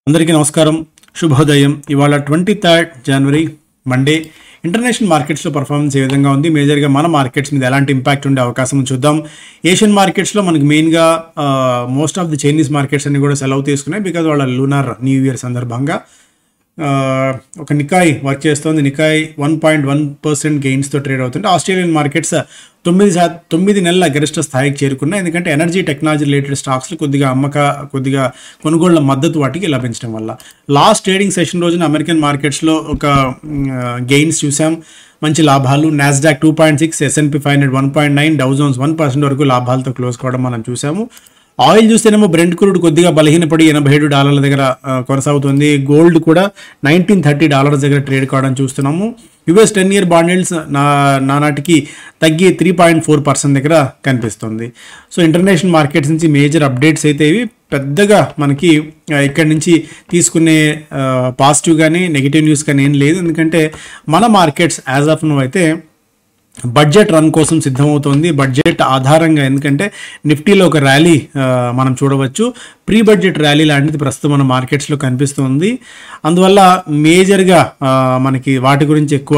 అందరికీ నమస్కారం శుభోదయం ఇవాళ twenty third January Monday international మార్కెట్స్లో పర్ఫార్మెన్స్ ఏ విధంగా ఉంది మేజర్గా మన మార్కెట్స్ మీద ఎలాంటి ఇంపాక్ట్ ఉండే అవకాశం ఉంది చూద్దాం ఏషియన్ మార్కెట్స్లో మనకి మెయిన్గా most of the Chinese markets అన్ని కూడా సెలవు తీసుకున్నాయి బికాజ్ వాళ్ళ లూనార్ న్యూ ఇయర్ సందర్భంగా ఆ, ఒక నికాయ్ వర్క్ చేస్తోంది Nikkei one point one percent గెయిన్స్తో ట్రేడ్ అవుతుంటే ఆస్ట్రేలియన్ మార్కెట్స్ తొమ్మిది శాతం తొమ్మిది నెలల గరిష్ట స్థాయికి చేరుకున్నాయి ఎందుకంటే ఎనర్జీ టెక్నాలజీ రిలేటెడ్ స్టాక్స్లు కొద్దిగా అమ్మక కొద్దిగా కొనుగోళ్ల మద్దతు వాటికి లభించడం వల్ల లాస్ట్ ట్రేడింగ్ సెషన్ రోజున అమెరికన్ మార్కెట్స్లో ఒక గెయిన్స్ చూసాం మంచి లాభాలు Nasdaq two point six S and P five hundred one point nine Dow Jones one percent వరకు లాభాలతో క్లోజ్ కావడం మనం చూసాము ఆయిల్ చూస్తేనేమో బ్రెంట్ క్రూడ్ కొద్దిగా బలహీనపడి ఎనభై ఏడు డాలర్ల దగ్గర ఆ, కొనసాగుతుంది గోల్డ్ కూడా నైన్టీన్ థర్టీ డాలర్స్ దగ్గర ట్రేడ్ కావడం చూస్తున్నాము యుఎస్ టెన్ ఇయర్ బాండిల్స్ నా నానాటికి తగ్గి త్రీ పాయింట్ ఫోర్ పర్సెంట్ దగ్గర కనిపిస్తుంది సో ఇంటర్నేషనల్ మార్కెట్స్ నుంచి మేజర్ అప్డేట్స్ అయితే ఇవి పెద్దగా మనకి ఆ, ఇక్కడి నుంచి తీసుకునే పాజిటివ్ కానీ నెగిటివ్ న్యూస్ కానీ ఏం లేదు ఎందుకంటే మన మార్కెట్స్ యాజ్ ఆఫ్ నో అయితే బడ్జెట్ రన్ కోసం సిద్ధమవుతోంది బడ్జెట్ ఆధారంగా ఎందుకంటే నిఫ్టీలో ఒక ర్యాలీ ఆ, మనం చూడవచ్చు ప్రీ బడ్జెట్ ర్యాలీ లాంటిది ప్రస్తుతం మన మార్కెట్స్లో కనిపిస్తుంది అందువల్ల మేజర్గా ఆ, మనకి వాటి గురించి ఎక్కువ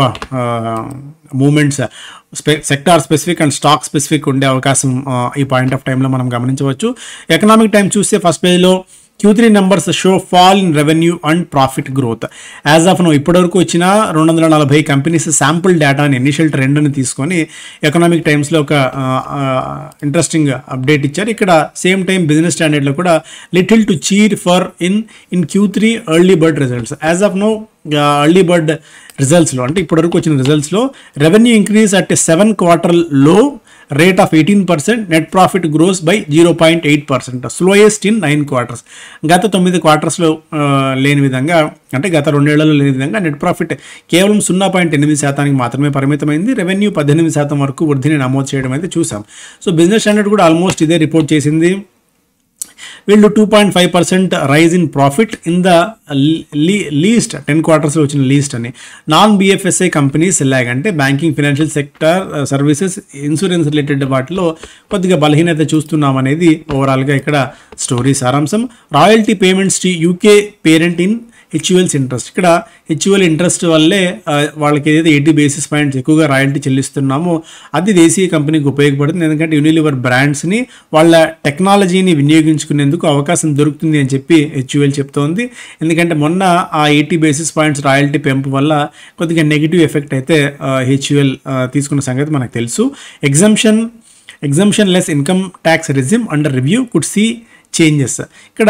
మూమెంట్స్ స్పె sector specific and stock specific ఉండే అవకాశం ఆ, ఈ పాయింట్ ఆఫ్ టైంలో మనం గమనించవచ్చు ఎకనామిక్ టైం చూస్తే ఫస్ట్ పేజ్లో Q three numbers show fall in revenue and profit growth as of now ఇప్పటివరకు వచ్చిన రెండు వందల నలభై కంపెనీస్ శాంపుల్ డేటాని ఇనిషియల్ ట్రెండ్ని తీసుకొని ఎకనామిక్ టైమ్స్లో ఒక ఇంట్రెస్టింగ్ అప్డేట్ ఇచ్చారు ఇక్కడ సేమ్ టైం బిజినెస్ స్టాండర్డ్లో కూడా little to cheer for in in Q three early bird results as of now early bird రిజల్ట్స్లో అంటే ఇప్పటివరకు వచ్చిన రిజల్ట్స్లో revenue increase at seven quarter low rate of eighteen percent net profit grows by zero point eight percent slowest in nine quarters గత తొమ్మిది క్వార్టర్స్లో లేని విధంగా అంటే గత రెండేళ్లలో లేని విధంగా నెట్ ప్రాఫిట్ కేవలం సున్నా పాయింట్ ఎనిమిది శాతానికి మాత్రమే పరిమితమైంది రెవెన్యూ పద్దెనిమిది శాతం వరకు వృద్ధిని నమోదు చేయడం అయితే చూసాం సో బిజినెస్ స్టాండర్డ్ కూడా ఆల్మోస్ట్ ఇదే రిపోర్ట్ చేసింది వీళ్ళు two point five percent rise in profit in the least ten క్వార్టర్స్లో వచ్చిన లీస్ట్ అని నాన్ బిఎఫ్ఎస్ఐ కంపెనీస్ లాగ్ అంటే banking financial sector services insurance related వాటిలో కొద్దిగా బలహీనత చూస్తున్నాం అనేది ఓవరాల్గా ఇక్కడ స్టోరీ సారాంశం royalty payments to UK parent in HUL's interest ఇక్కడ హెచ్యుఎల్ ఇంట్రెస్ట్ వల్లే ఆ, వాళ్ళకి ఏదైతే ఎయిటీ బేసిస్ పాయింట్స్ ఎక్కువగా రాయల్టీ చెల్లిస్తున్నామో అది దేశీయ కంపెనీకి ఉపయోగపడుతుంది ఎందుకంటే యూనిలివర్ బ్రాండ్స్ని వాళ్ళ టెక్నాలజీని వినియోగించుకునేందుకు అవకాశం దొరుకుతుంది అని చెప్పి హెచ్యుఎల్ చెప్తోంది ఎందుకంటే మొన్న ఆ ఎయిటీ బేసిస్ పాయింట్స్ రాయల్టీ పెంపు వల్ల కొద్దిగా నెగిటివ్ ఎఫెక్ట్ అయితే హెచ్యుఎల్ తీసుకున్న సంగతి మనకు తెలుసు exemption exemption less income tax regime under review could see changes ఇక్కడ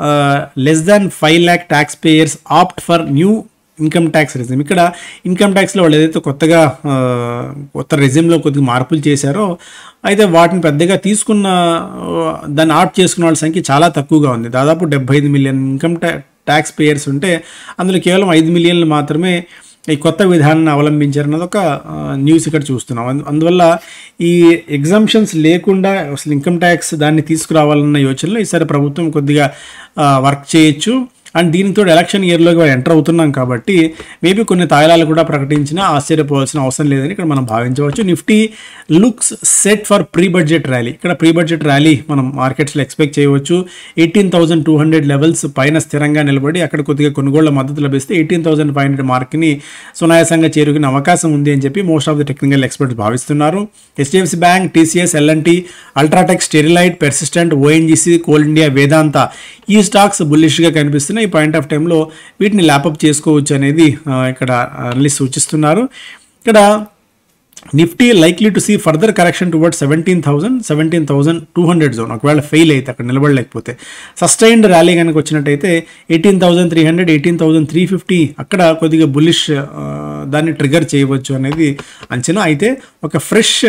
less than five lakh tax payers opt for new income tax regime ఇక్కడ ఇన్కమ్ ట్యాక్స్లో వాళ్ళు ఏదైతే కొత్తగా ఆ, కొత్త రెజిమ్లో కొద్దిగా మార్పులు చేశారో అయితే వాటిని పెద్దగా తీసుకున్న ఆ, దాన్ని ఆప్ట్ చేసుకున్న వాళ్ళ సంఖ్య చాలా తక్కువగా ఉంది దాదాపు డెబ్బై ఐదు మిలియన్ ఇన్కమ్ ట్యాక్స్ పేయర్స్ ఉంటే అందులో కేవలం ఐదు మిలియన్లు మాత్రమే ఈ కొత్త విధానాన్ని అవలంబించారన్నది ఒక ఆ, న్యూస్ ఇక్కడ చూస్తున్నాం అందు- అందువల్ల ఈ ఎగ్జామ్షన్స్ లేకుండా అసలు ఇన్కమ్ ట్యాక్స్ దాన్ని తీసుకురావాలన్న యోచనలో ఈసారి ప్రభుత్వం కొద్దిగా ఆ, వర్క్ చేయొచ్చు అండ్ దీనితో ఎలక్షన్ ఇయర్లోకి ఎంటర్ అవుతున్నాం కాబట్టి మేబీ కొన్ని తాయిలాలు కూడా ప్రకటించినా ఆశ్చర్యపోవాల్సిన అవసరం లేదని ఇక్కడ మనం భావించవచ్చు Nifty looks set for pre budget rally ఇక్కడ ప్రీ బడ్జెట్ ర్యాలీ మనం మార్కెట్స్లో ఎక్స్పెక్ట్ చేయవచ్చు eighteen thousand two hundred levels పైన స్థిరంగా నిలబడి అక్కడ కొద్దిగా కొనుగోళ్ల మద్దతు లభిస్తే ఎయిటీన్ థౌసండ్ ఫైవ్ హండ్రెడ్ మార్క్ని సునాయాసంగా చేరుకునే అవకాశం ఉంది అని చెప్పి most of the technical experts భావిస్తున్నారు HDFC bank TCS LNT UltraTech Sterlite Persistent ONGC Coal India Vedanta ఈ స్టాక్స్ బుల్లిష్గా కనిపిస్తున్నాయి ఈ పాయింట్ ఆఫ్ టైంలో వీటిని ల్యాపప్ చేసుకోవచ్చు అనేది ఆ, ఇక్కడ అనలిస్ట్ సూచిస్తున్నారు ఇక్కడ Nifty likely to see further correction toward seventeen thousand seventeen thousand two hundred zone ఒకవేళ ఫెయిల్ అయితే అక్కడ నిలబడలేకపోతే సస్టైన్డ్ ర్యాలీ కనుక వచ్చినట్టయితే eighteen thousand three hundred eighteen thousand three fifty అక్కడ కొద్దిగా బులిష్ దాన్ని ట్రిగర్ చేయవచ్చు అనేది అంచనా అయితే ఒక ఫ్రెష్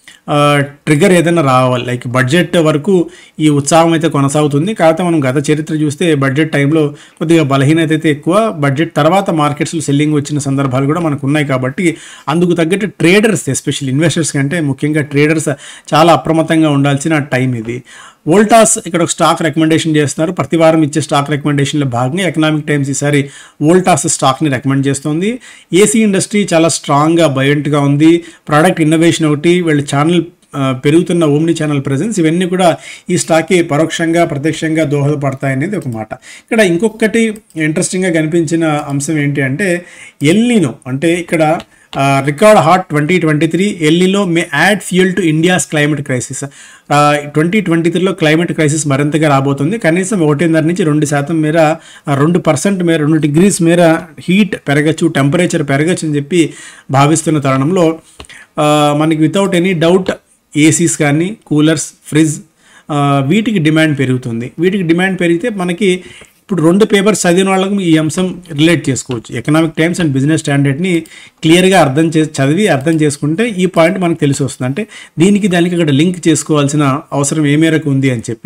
ట్రిగర్ ఏదైనా రావాలి లైక్ బడ్జెట్ వరకు ఈ ఉత్సాహం అయితే కొనసాగుతుంది కాకపోతే మనం గత చరిత్ర చూస్తే బడ్జెట్ టైంలో కొద్దిగా బలహీనత అయితే ఎక్కువ బడ్జెట్ తర్వాత మార్కెట్స్లో సెల్లింగ్ వచ్చిన సందర్భాలు కూడా మనకు ఉన్నాయి కాబట్టి అందుకు తగ్గట్టు ట్రేడర్స్ ఎస్పెషల్లీ ఇన్వెస్టర్స్ కంటే ముఖ్యంగా ట్రేడర్స్ చాలా అప్రమత్తంగా ఉండాల్సిన టైం ఇది వోల్టాస్ ఇక్కడ ఒక స్టాక్ రికమెండేషన్ చేస్తున్నారు ప్రతి వారం ఇచ్చే స్టాక్ రికమెండేషన్లో భాగంగా ఎకనామిక్ టైమ్స్ ఈసారి వోల్టాస్ స్టాక్ని రికమెండ్ చేస్తుంది ఏసీ ఇండస్ట్రీ చాలా స్ట్రాంగ్గా బయోంట్గా ఉంది ప్రోడక్ట్ ఇన్నోవేషన్ ఒకటి వీళ్ళ ఛానల్ ఆ, పెరుగుతున్న ఓమ్ని ఛానల్ ప్రెజెన్స్ ఇవన్నీ కూడా ఈ స్టాక్కి పరోక్షంగా ప్రత్యక్షంగా దోహదపడతాయి అనేది ఒక మాట ఇక్కడ ఇంకొకటి ఇంట్రెస్టింగ్గా కనిపించిన అంశం ఏంటి అంటే ఎల్నినో అంటే ఇక్కడ record hot twenty twenty three ఎల్లీలో may add fuel to India's climate crisis twenty twenty త్రీలో క్లైమేట్ క్రైసిస్ మరింతగా రాబోతుంది కనీసం ఒకటిన్నర నుంచి రెండు శాతం మేర ఆ, రెండు పర్సెంట్ మేర రెండు డిగ్రీస్ మేర హీట్ పెరగచ్చు టెంపరేచర్ పెరగచ్చు అని చెప్పి భావిస్తున్న తరుణంలో ఆ, మనకి వితౌట్ ఎనీ డౌట్ ఏసీస్ కానీ కూలర్స్ ఫ్రిడ్జ్ ఆ, వీటికి డిమాండ్ పెరుగుతుంది వీటికి డిమాండ్ పెరిగితే మనకి ఇప్పుడు రెండు పేపర్స్ చదివిన వాళ్ళకి ఈ అంశం రిలేట్ చేసుకోవచ్చు ఎకనామిక్ టైమ్స్ అండ్ బిజినెస్ స్టాండర్డ్ని క్లియర్గా అర్థం చే చదివి అర్థం చేసుకుంటే ఈ పాయింట్ మనకు తెలిసి వస్తుంది అంటే దీనికి దానికి ఇక్కడ లింక్ చేసుకోవాల్సిన అవసరం ఏ మేరకు ఉంది అని చెప్పి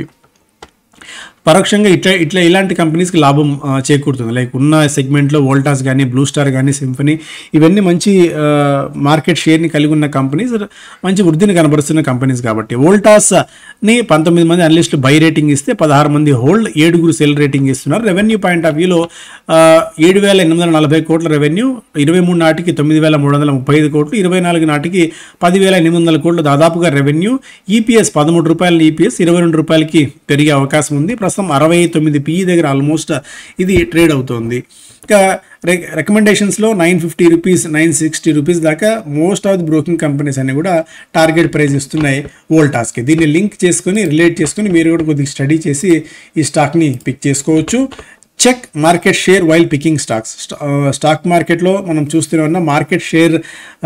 పరోక్షంగా ఇట్లా ఇట్లా ఇలాంటి కంపెనీస్కి లాభం ఆ, చేకూరుతుంది లైక్ ఉన్న సెగ్మెంట్లో వోల్టాస్ కానీ బ్లూ స్టార్ కానీ సింఫనీ ఇవన్నీ మంచి ఆ, మార్కెట్ షేర్ని కలిగి ఉన్న కంపెనీస్ మంచి వృద్ధిని కనబరుస్తున్న కంపెనీస్ కాబట్టి వోల్టాస్ని పంతొమ్మిది మంది అనలిస్టులు బై రేటింగ్ ఇస్తే పదహారు మంది హోల్డ్ ఏడుగురు సెల్ రేటింగ్ ఇస్తున్నారు రెవెన్యూ పాయింట్ ఆఫ్ వ్యూలో ఏడు వేల ఎనిమిది వందల నలభై కోట్ల రెవెన్యూ ఇరవై మూడు నాటికి తొమ్మిది వేల మూడు వందల ముప్పై ఐదు కోట్లు ఇరవై నాలుగు నాటికి పదివేల ఎనిమిది వందల కోట్లు దాదాపుగా రెవెన్యూ ఈపీఎస్ పదమూడు రూపాయల ఈపీఎస్ ఇరవై రెండు రూపాయలకి పెరిగే అవకాశం ఉంది ప్రస్తుతం అరవై తొమ్మిది పిఈ దగ్గర ఆల్మోస్ట్ ఇది ట్రేడ్ అవుతుంది ఇంకా రికమెండేషన్స్లో nine fifty rupees nine sixty rupees దాకా most of the broking companies అన్ని కూడా టార్గెట్ ప్రైస్ ఇస్తున్నాయి వోల్టాస్కి దీన్ని లింక్ చేసుకొని రిలేట్ చేసుకొని మీరు కూడా కొద్దిగా స్టడీ చేసి ఈ స్టాక్ని పిక్ చేసుకోవచ్చు check market share while picking stocks stock మార్కెట్లో మనం చూస్తూనే ఉన్న మార్కెట్ షేర్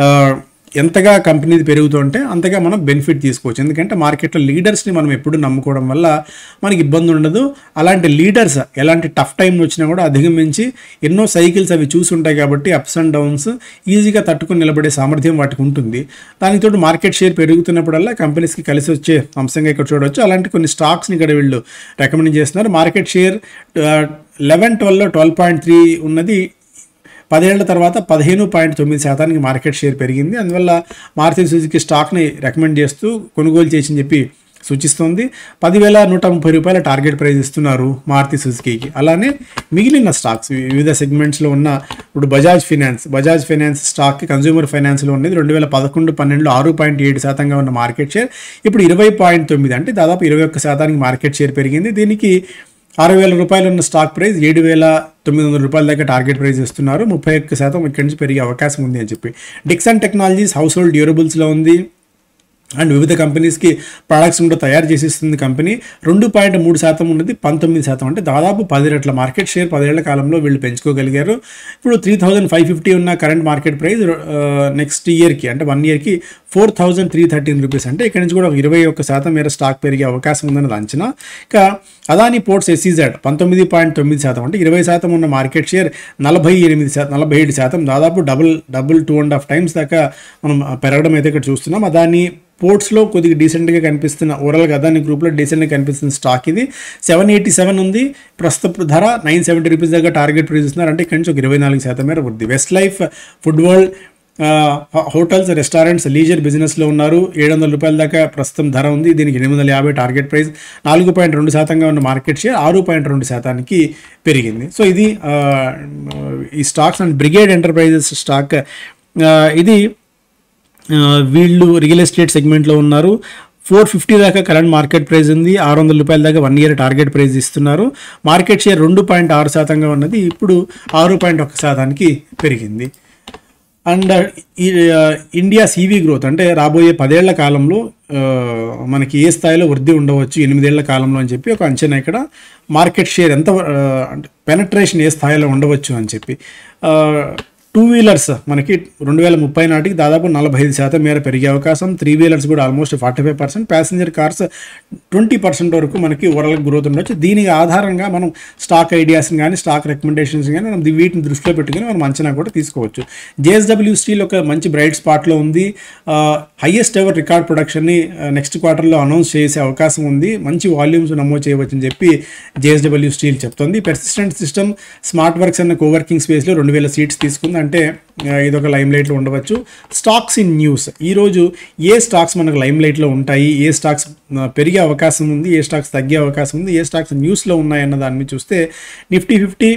ఎంతగా కంపెనీది పెరుగుతుంటే అంతగా మనం బెనిఫిట్ తీసుకోవచ్చు ఎందుకంటే మార్కెట్లో లీడర్స్ని మనం ఎప్పుడు నమ్ముకోవడం వల్ల మనకి ఇబ్బంది ఉండదు అలాంటి లీడర్స్ ఎలాంటి టఫ్ టైం వచ్చినా కూడా అధిగమించి ఎన్నో సైకిల్స్ అవి చూసి ఉంటాయి కాబట్టి అప్స్ అండ్ డౌన్స్ ఈజీగా తట్టుకొని నిలబడే సామర్థ్యం వాటికి ఉంటుంది దానికి తోడు మార్కెట్ షేర్ పెరుగుతున్నప్పుడల్లా కంపెనీస్కి కలిసి వచ్చే అంశంగా ఇక్కడ చూడవచ్చు అలాంటి కొన్ని స్టాక్స్ని ఇక్కడ వీళ్ళు రికమెండ్ చేస్తున్నారు మార్కెట్ షేర్ లెవెన్ ట్వెల్వ్లో ట్వెల్వ్ పాయింట్ త్రీ ఉన్నది పదేళ్ల తర్వాత పదిహేను పాయింట్ తొమ్మిది శాతానికి మార్కెట్ షేర్ పెరిగింది అందువల్ల మారుతి సుజుకి స్టాక్ని రికమెండ్ చేస్తూ కొనుగోలు చేసి చెప్పి సూచిస్తోంది పదివేల నూట ముప్పై రూపాయల టార్గెట్ ప్రైస్ ఇస్తున్నారు మారుతి సుజుకీకి అలానే మిగిలిన స్టాక్స్ వివిధ సెగ్మెంట్స్లో ఉన్న ఇప్పుడు Bajaj finance Bajaj finance stock consumer ఫైనాన్స్లో ఉండేది రెండు వేల పదకొండు పన్నెండులో ఆరు పాయింట్ ఏడు శాతంగా ఉన్న మార్కెట్ షేర్ ఇప్పుడు ఇరవై పాయింట్ తొమ్మిది అంటే దాదాపు ఇరవై ఒక్క శాతానికి మార్కెట్ షేర్ పెరిగింది దీనికి ఆరు వేల రూపాయలు ఉన్న స్టాక్ ప్రైస్ ఏడు వేల తొమ్మిది వందల రూపాయల దాకా టార్గెట్ ప్రైస్ ఇస్తున్నారు ముప్పై ఒక్క శాతం ఇక్కడి నుంచి పెరిగే అవకాశం ఉంది అని చెప్పి డిక్సన్ టెక్నాలజీస్ హౌస్ హోల్డ్ డ్యూరబుల్స్లో ఉంది అండ్ వివిధ కంపెనీస్కి ప్రొడక్ట్స్ కూడా తయారు చేసిస్తుంది కంపెనీ రెండు పాయింట్ మూడు శాతం ఉన్నది పంతొమ్మిది శాతం అంటే దాదాపు పది రెట్ల మార్కెట్ షేర్ పదేళ్ల కాలంలో వీళ్ళు పెంచుకోగలిగారు ఇప్పుడు త్రీ థౌజండ్ ఫైవ్ ఫిఫ్టీ ఉన్న కరెంట్ మార్కెట్ ప్రైస్ నెక్స్ట్ ఇయర్కి అంటే వన్ ఇయర్కి four thousand three thirteen rupees అంటే ఇక్కడ నుంచి కూడా ఒక ఇరవై ఒక్క శాతం మేర స్టాక్ పెరిగే అవకాశం ఉందన్నది అంచనా ఇక అదాని పోర్ట్స్ ఎస్సీజెడ్ పంతొమ్మిది పాయింట్ తొమ్మిది శాతం అంటే ఇరవై శాతం ఉన్న మార్కెట్ షేర్ నలభై ఎనిమిది శాతం నలభై ఏడు శాతం దాదాపు double double two and half times దాకా మనం పెరగడం అయితే ఇక్కడ చూస్తున్నాం అదాని పోర్ట్స్లో కొద్దిగా డీసెంట్గా కనిపిస్తున్న ఓవరాల్గా అదాని గ్రూప్లో డీసెంట్గా కనిపిస్తున్న స్టాక్ ఇది సెవెన్ ఎయిటీ సెవెన్ ఉంది ప్రస్తుత ధర నైన్ సెవెంటీ రూపీస్ దాకా టార్గెట్ ప్రైస్ ఇస్తున్నారు అంటే ఇక్కడి నుంచి ఒక ఇరవై నాలుగు శాతం మేర వృద్ధి Westlife Foodworld hotels restaurants leisure బిజినెస్లో ఉన్నారు ఏడు వందల రూపాయల దాకా ప్రస్తుతం ధర ఉంది దీనికి ఎనిమిది వందల యాభై టార్గెట్ ప్రైస్ నాలుగు పాయింట్ రెండు శాతంగా ఉన్న మార్కెట్ షేర్ ఆరు పాయింట్ రెండు శాతానికి పెరిగింది సో ఇది ఆ, ఈ stocks and Brigade Enterprises stock ఆ, ఇది ఆ, వీళ్ళు రియల్ ఎస్టేట్ సెగ్మెంట్లో ఉన్నారు ఫోర్ ఫిఫ్టీ దాకా కరెంట్ మార్కెట్ ప్రైస్ ఉంది ఆరు వందల రూపాయల దాకా వన్ ఇయర్ టార్గెట్ ప్రైస్ ఇస్తున్నారు మార్కెట్ షేర్ రెండు పాయింట్ ఆరు శాతంగా ఉన్నది ఇప్పుడు ఆరు పాయింట్ ఒక శాతానికి పెరిగింది అండ్ ఈ ఇండియా సీవీ గ్రోత్ అంటే రాబోయే పదేళ్ల కాలంలో ఆ, మనకి ఏ స్థాయిలో వృద్ధి ఉండవచ్చు ఎనిమిదేళ్ల కాలంలో అని చెప్పి ఒక అంచనా ఇక్కడ మార్కెట్ షేర్ ఎంత ఆ, అంటే పెనట్రేషన్ ఏ స్థాయిలో ఉండవచ్చు అని చెప్పి ఆ, టూ వీలర్స్ మనకి రెండు వేల ముప్పై నాటికి దాదాపు నలభై ఐదు శాతం మేర పెరిగే అవకాశం త్రీ వీలర్స్ కూడా almost forty five percent passenger cars twenty percent వరకు మనకి ఓవరాల్ గ్రోత్ ఉండొచ్చు దీనికి ఆధారంగా మనం స్టాక్ ఐడియాస్ని కానీ స్టాక్ రికమెండేషన్స్ కానీ మనం ది- వీటిని దృష్టిలో పెట్టుకుని మనం అంచనా కూడా తీసుకోవచ్చు జేఎస్డబ్ల్యూ స్టీల్ ఒక మంచి బ్రైట్ స్పాట్లో ఉంది హైయెస్ట్ ఎవర్ రికార్డ్ ప్రొడక్షన్ని నెక్స్ట్ క్వార్టర్లో అనౌన్స్ చేసే అవకాశం ఉంది మంచి వాల్యూమ్స్ నమోదు చేయవచ్చు అని చెప్పి జేఎస్డబ్ల్యూ స్టీల్ చెప్తోంది పెర్సిస్టెంట్ సిస్టమ్ స్మార్ట్ వర్క్స్ అన్న కోవర్కింగ్ స్పేస్లో రెండు వేల సీట్స్ తీసుకుంది అంటే ఆ, ఇదొక లైమ్ లైట్లో ఉండవచ్చు స్టాక్స్ ఇన్ న్యూస్ ఈరోజు ఏ స్టాక్స్ మనకు లైమ్ లైట్లో ఉంటాయి ఏ స్టాక్స్ ఆ, పెరిగే అవకాశం ఉంది ఏ స్టాక్స్ తగ్గే అవకాశం ఉంది ఏ స్టాక్స్ న్యూస్లో ఉన్నాయి అన్న దాని మీద చూస్తే నిఫ్టీ ఫిఫ్టీ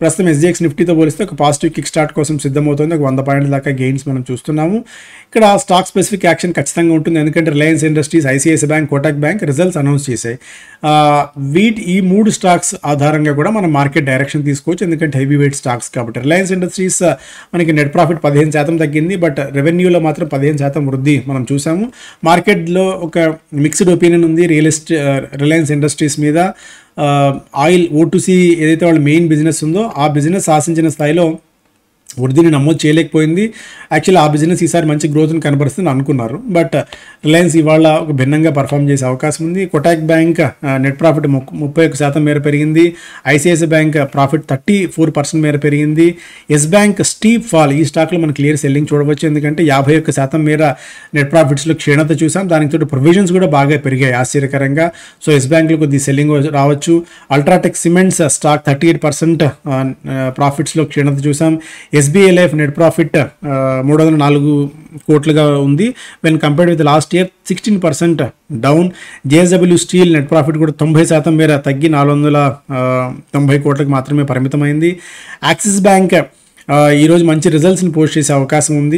ప్రస్తుతం ఎస్జిఎక్స్ నిఫ్టీతో పోలిస్తే ఒక పాజిటివ్ కిక్ స్టార్ట్ కోసం సిద్ధమవుతుంది ఒక వంద పాయింట్ల దాకా గెయిన్స్ మనం చూస్తున్నాము ఇక్కడ స్టాక్ స్పెసిఫిక్ యాక్షన్ ఖచ్చితంగా ఉంటుంది ఎందుకంటే Reliance Industries ICICI Bank Kotak Bank results announce చేశాయి ఆ, వీటి ఈ మూడు స్టాక్స్ ఆధారంగా కూడా మనం మార్కెట్ డైరెక్షన్ తీసుకోవచ్చు ఎందుకంటే హెవీ వెయిట్ స్టాక్స్ కాబట్టి రిలయన్స్ ఇండస్ట్రీస్ ఆ, మనకి నెట్ ప్రాఫిట్ పదిహేను శాతం తగ్గింది బట్ రెవెన్యూలో మాత్రం పదిహేను శాతం వృద్ధి మనం చూసాము మార్కెట్లో ఒక మిక్స్డ్ ఒపీనియన్ ఉంది రియల్ ఎస్టే రిలయన్స్ ఇండస్ట్రీస్ మీద ఆ, ఆయిల్ ఓటుసి ఏదైతే వాళ్ళ మెయిన్ బిజినెస్ ఉందో ఆ బిజినెస్ ఆశించిన స్థాయిలో వృద్ధిని నమోదు చేయలేకపోయింది యాక్చువల్లీ ఆ బిజినెస్ ఈసారి మంచి గ్రోత్ని కనబరుస్తుంది అనుకున్నారు బట్ రిలయన్స్ ఇవాళ ఒక భిన్నంగా పర్ఫామ్ చేసే అవకాశం ఉంది కొటాక్ బ్యాంక్ నెట్ ప్రాఫిట్ ముక్- ముప్పై ఒక్క శాతం మేర పెరిగింది ICICI Bank profit thirty four percent మేర పెరిగింది ఎస్ బ్యాంక్ స్టీప్ ఫాల్ ఈ స్టాక్లో మనం క్లియర్ సెల్లింగ్ చూడవచ్చు ఎందుకంటే యాభై ఒక్క శాతం మేర నెట్ ప్రాఫిట్స్లో క్షీణత చూసాం దానికి తోటి ప్రొవిజన్స్ కూడా బాగా పెరిగాయి ఆశ్చర్యకరంగా సో ఎస్ బ్యాంక్లో కొద్ది సెల్లింగ్ రావచ్చు UltraTech Cements stock thirty eight percent ప్రాఫిట్స్లో క్షీణత చూసాం ఎస్బీఐ లైఫ్ నెట్ ప్రాఫిట్ మూడు వందల నాలుగు కోట్లుగా ఉంది when compared with last year sixteen percent down JSW Steel net profit కూడా తొంభై శాతం మేర తగ్గి నాలుగు వందల ఆ, తొంభై కోట్లకు మాత్రమే పరిమితమైంది యాక్సిస్ బ్యాంక్ ఆ, ఈరోజు మంచి రిజల్ట్స్ని పోస్ట్ చేసే అవకాశం ఉంది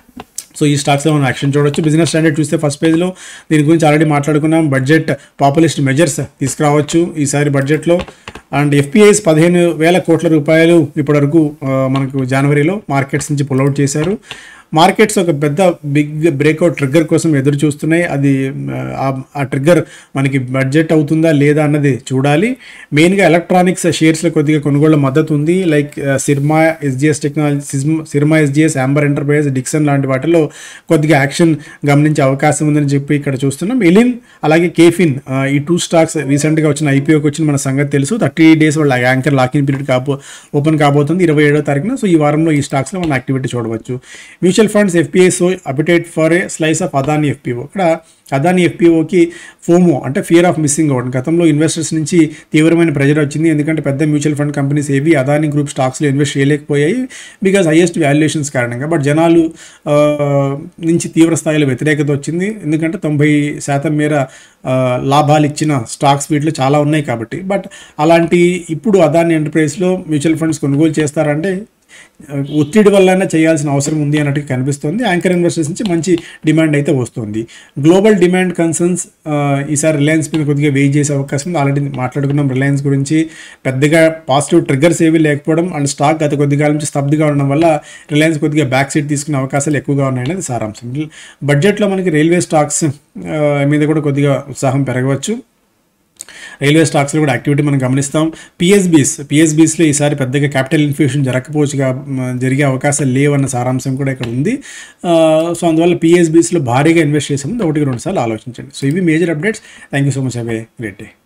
సో ఈ స్టాక్స్లో మనం యాక్షన్ చూడొచ్చు బిజినెస్ స్టాండర్డ్ చూస్తే ఫస్ట్ పేజ్లో దీని గురించి ఆల్రెడీ మాట్లాడుకున్నాం బడ్జెట్ పాపులిస్ట్ మెజర్స్ తీసుకురావచ్చు ఈసారి బడ్జెట్లో అండ్ ఎఫ్పిఐస్ పదిహేను వేల కోట్ల రూపాయలు ఇప్పటివరకు ఆ, మనకు జనవరిలో మార్కెట్స్ నుంచి పుల్అవుట్ చేశారు మార్కెట్స్ ఒక పెద్ద బిగ్ బ్రేక్అవుట్ ట్రిగ్గర్ కోసం ఎదురు చూస్తున్నాయి అది ఆ, ఆ ట్రిగ్గర్ మనకి బడ్జెట్ అవుతుందా లేదా అన్నది చూడాలి మెయిన్గా ఎలక్ట్రానిక్స్ షేర్స్లో కొద్దిగా కొనుగోళ్ల మద్దతు ఉంది లైక్ సిర్మా ఎస్జిఎస్ టెక్నాలజీ సిస్మ- Syrma SGS Amber Enterprise Dixon లాంటి వాటిలో కొద్దిగా యాక్షన్ గమనించే అవకాశం ఉందని చెప్పి ఇక్కడ చూస్తున్నాం ఎలిన్ అలాగే కేఫిన్ ఆ, ఈ టూ స్టాక్స్ రీసెంట్గా వచ్చిన ఐపీఓకి వచ్చిన మన సంగతి తెలుసు థర్టీ డేస్ వాళ్ళ యాంకర్ లాకింగ్ పీరియడ్ కాబో ఓపెన్ కాబోతుంది ఇరవై ఏడో తారీఖున సో ఈ వారంలో ఈ స్టాక్స్లో మనం యాక్టివిటీ చూడవచ్చు mutual funds FPI so appetite for a slice of Adani FPO ఇక్కడ అదాని ఎఫ్పిఓకి ఫోమో అంటే ఫియర్ ఆఫ్ మిస్సింగ్ అవుట్ గతంలో ఇన్వెస్టర్స్ నుంచి తీవ్రమైన ప్రెజర్ వచ్చింది ఎందుకంటే పెద్ద మ్యూచువల్ ఫండ్ కంపెనీస్ ఏవి అదాని గ్రూప్ స్టాక్స్లో ఇన్వెస్ట్ చేయలేకపోయాయి బికాజ్ హైయెస్ట్ వాల్యుయేషన్స్ కారణంగా బట్ జనాలు ఆ, నుంచి తీవ్ర స్థాయిలో వ్యతిరేకత వచ్చింది ఎందుకంటే తొంభై శాతం మేర ఆ, లాభాలు ఇచ్చిన స్టాక్స్ వీటిలో చాలా ఉన్నాయి కాబట్టి బట్ అలాంటి ఇప్పుడు అదాని ఎంటర్ప్రైజ్లో మ్యూచువల్ ఫండ్స్ కొనుగోలు చేస్తారంటే ఒత్తిడి వల్లనే చేయాల్సిన అవసరం ఉంది అన్నట్టు కనిపిస్తుంది యాంకర్ ఇన్వెస్టర్స్ నుంచి మంచి డిమాండ్ అయితే వస్తుంది గ్లోబల్ డిమాండ్ కన్సర్న్స్ ఈసారి రిలయన్స్ మీద కొద్దిగా వెయిట్ చేసే అవకాశం ఉంది ఆల్రెడీ మాట్లాడుకున్నాం రిలయన్స్ గురించి పెద్దగా పాజిటివ్ ట్రిగ్గర్స్ ఏవి లేకపోవడం అండ్ స్టాక్ గత కొద్ది కాలం నుంచి స్తబ్దుగా ఉండడం వల్ల రిలయన్స్ కొద్దిగా బ్యాక్ సీట్ తీసుకునే అవకాశాలు ఎక్కువగా ఉన్నాయనేది సారాంశం బడ్జెట్లో మనకి రైల్వే స్టాక్స్ ఆ, మీద కూడా కొద్దిగా ఉత్సాహం పెరగవచ్చు రైల్వే స్టాక్స్లో కూడా యాక్టివిటీ మనం గమనిస్తాం పిఎస్బీస్ పిఎస్బీస్లో ఈసారి పెద్దగా క్యాపిటల్ ఇన్ఫ్యూషన్ జరగకపోవచ్చు కా- మ, జరిగే అవకాశాలు లేవన్న సారాంశం కూడా ఇక్కడ ఉంది ఆ, సో అందువల్ల పిఎస్బీస్లో భారీగా ఇన్వెస్ట్ చేసే ముందు ఒకటికి రెండు సార్లు ఆలోచించండి సో ఇవి major updates thank you so much have a great day